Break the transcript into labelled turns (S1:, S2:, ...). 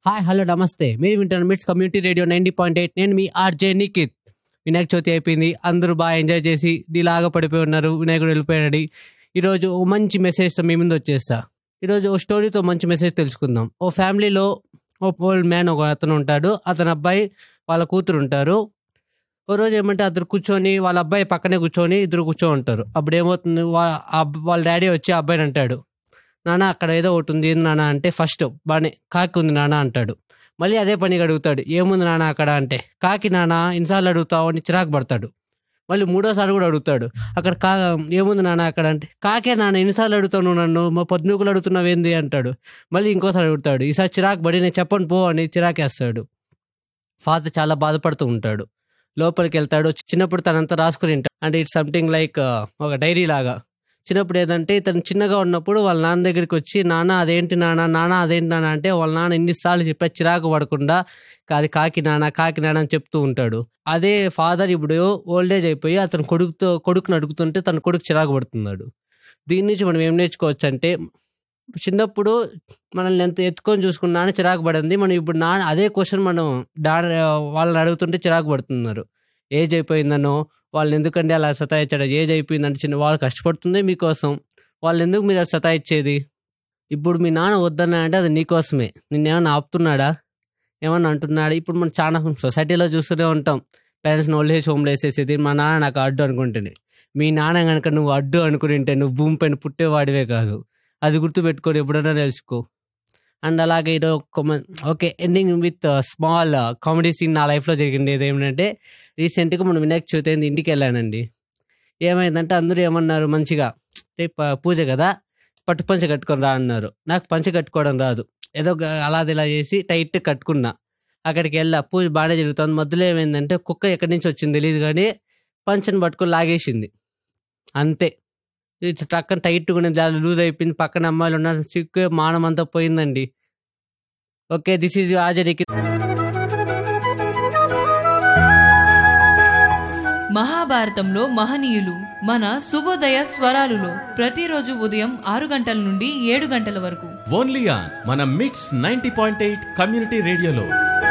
S1: hi hello నమస్తే మీరు వింటున్న MITS community radio ninety point eight నేను మీ ఆర్జే నిఖిత్ వినాయక చవితి అయిపోయింది అందరూ బాగా ఎంజాయ్ చేసి ఇలాగా పడిపోయి ఉన్నారు వినాయకుడు వెళ్ళిపోయాడు ఈరోజు ఓ మంచి మెసేజ్తో మీ ముందు వచ్చేస్తా ఈరోజు ఓ స్టోరీతో మంచి మెసేజ్ తెలుసుకుందాం ఓ ఫ్యామిలీలో ఓ ఓల్డ్ మ్యాన్ ఒక అతను ఉంటాడు అతని అబ్బాయి వాళ్ళ కూతురు ఉంటారు ఓ రోజు ఏమంటే అద్దరు కూర్చొని వాళ్ళ అబ్బాయి పక్కనే కూర్చొని ఇద్దరు కూర్చో ఉంటారు అప్పుడు ఏమవుతుంది వా- ఆ అబ్బ- వాళ్ళ డాడీ వచ్చి ఆ అబ్బాయిని అంటాడు నాన్న అక్కడ ఏదో ఒకటి ఉంది ఏంది నాన్న అంటే ఫస్ట్ బానే కాకి ఉంది నాన్న అంటాడు మళ్ళీ అదే పనిగా అడుగుతాడు ఏముంది నాన్న అక్కడ అంటే కాకి నాన్న ఇన్నిసార్లు అడుగుతావు అని చిరాకు పడతాడు మళ్ళీ మూడోసారి కూడా అడుగుతాడు అక్కడ కా ఏముంది నాన్న అక్కడ అంటే కాకే నాన్న ఎన్నిసార్లు అడుగుతావు నువ్వు నన్ను మా పొద్దునూకులు అడుగుతున్నావు ఏంది అంటాడు మళ్ళీ ఇంకోసారి అడుగుతాడు ఈసారి చిరాకు పడి నేను చెప్పను పో అని చిరాకేస్తాడు ఫాదర్ చాలా బాధపడుతూ ఉంటాడు లోపలికి వెళ్తాడు చిన్నప్పుడు తనంతా రాసుకుని ఉంటాడు అంటే ఇట్స్ సంథింగ్ లైక్ ఒక డైరీ లాగా చిన్నప్పుడు ఏదంటే ఇతను చిన్నగా ఉన్నప్పుడు వాళ్ళ నాన్న దగ్గరికి వచ్చి నాన్న అదేంటి నాన్న నాన్న అదేంటి నాన్న అంటే వాళ్ళ నాన్న ఎన్నిసార్లు చెప్పా చిరాకు పడకుండా అది కాకి నాన్న కాకి నాన్న అని చెప్తూ ఉంటాడు అదే ఫాదర్ ఇప్పుడు ఓల్డ్ ఏజ్ అయిపోయి అతను కొడుకుతో కొడుకుని అడుగుతుంటే తన కొడుకు చిరాకు పడుతున్నాడు దీని నుంచి మనం ఏం నేర్చుకోవచ్చు అంటే చిన్నప్పుడు మనల్ని ఎంత ఎత్తుకొని చూసుకున్నా అని చిరాకు పడింది మనం ఇప్పుడు నా అదే క్వశ్చన్ మనం డా వాళ్ళని అడుగుతుంటే చిరాకు పడుతున్నారు ఏజ్ అయిపోయిందనో వాళ్ళని ఎందుకంటే అలా సతాయించాడు ఏజ్ అయిపోయిందంటే చిన్న వాళ్ళు కష్టపడుతుంది మీకోసం వాళ్ళు ఎందుకు మీరు అలా సతాయిచ్చేది ఇప్పుడు మీ నాన్న వద్దన్నా అంటే అది నీకోసమే నిన్నేమన్నా ఆపుతున్నాడా ఏమన్నా అంటున్నాడా ఇప్పుడు మనం చాలా సొసైటీలో చూస్తూనే ఉంటాం పేరెంట్స్ని ఓల్డ్ ఏజ్ హోమ్లో వేసేసేది మా నాన్న నాకు అడ్డు అనుకుంటుంది మీ నాన్న కనుక నువ్వు అడ్డు అనుకుని ఉంటే నువ్వు భూమి పైన పుట్టేవాడివే కాదు అది గుర్తుపెట్టుకొని ఎప్పుడైనా తెలుసుకో అండ్ అలాగే ఈరోజు ఒక మం- okay ending with small comedy scene నా లైఫ్లో జరిగింది ఏమిటంటే రీసెంట్గా మనం వినాయక చవితి అయింది ఇంటికి వెళ్ళానండి ఏమైందంటే అందరూ ఏమన్నారు మంచిగా అంటే ప- పూజ కదా పట్టు పంచ కట్టుకొని రా అన్నారు నాకు పంచ కట్టుకోవడం రాదు ఏదో గ- అలాది ఇలా చేసి టైట్ కట్టుకున్నా అక్కడికి వెళ్ళా పూజ బాగానే జరుగుతుంది మధ్యలో ఏమైందంటే కుక్క ఎక్కడి నుంచి వచ్చింది తెలియదు కానీ పంచని పట్టుకొని లాగేసింది అంతే ఇది టక్కన టైట్గా చాలా లూజ్ అయిపోయింది పక్కన అమ్మాయిలు ఉన్నారు చిక్కు మానం అంతా పోయిందండి ఓకే దిస్ ఈజ్ ఆజరికి
S2: మహాభారతంలో మహనీయులు మన శుభోదయ స్వరాలులో ప్రతిరోజు ఉదయం ఆరు గంటల నుండి ఏడు గంటల వరకు
S3: ఓన్లీ ఆన్ మన మిట్స్ నైన్టీ పాయింట్ ఎయిట్ కమ్యూనిటీ రేడియోలో